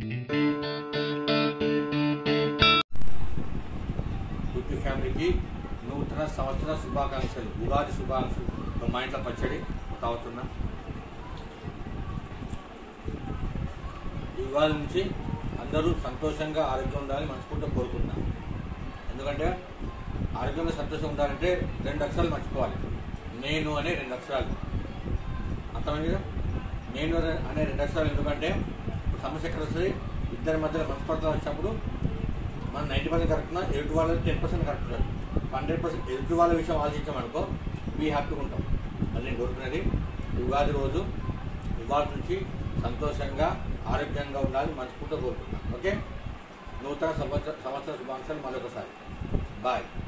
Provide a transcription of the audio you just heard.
గుడ్డు ఫ్యామిలీకి నూతన సంవత్సర శుభాకాంక్షలు ఉగాది శుభాకాంక్షలు ఇప్పుడు మా ఇంట్లో పచ్చడి తాగుతున్నా ఈ ఉగాది నుంచి అందరూ సంతోషంగా ఆరోగ్యంగా ఉండాలని మనస్ఫూర్తిగా కోరుకుంటున్నా ఎందుకంటే ఆరోగ్యంగా సంతోషంగా ఉండాలంటే రెండు అక్షరాలు మర్చిపోవాలి నేను అనే రెండు అక్షరాలు అర్థమైంది నేను అనే రెండు అక్షరాలు ఎందుకంటే ఇప్పుడు సమస్య ఎక్కడ వస్తుంది ఇద్దరి మధ్యలో మనస్పర్ధలు వచ్చినప్పుడు మనం నైంటీ పర్సెంట్ కరెక్ట్ ఉన్నా ఎదుటి వాళ్ళు టెన్ పర్సెంట్ కరెక్ట్ ఉన్నారు హండ్రెడ్ పర్సెంట్ ఎదుటి వాళ్ళ విషయం ఆలోచించామనుకో వీ హ్యాపీగా ఉంటాం అది నేను కోరుకునేది ఉగాది రోజు ఉగాది నుంచి సంతోషంగా ఆరోగ్యంగా ఉండాలని మనస్ఫూర్తిగా కోరుకుంటున్నాను ఓకే నూతన సంవత్సర సంవత్సర శుభాకాంక్షలు మరొకసారి బాయ్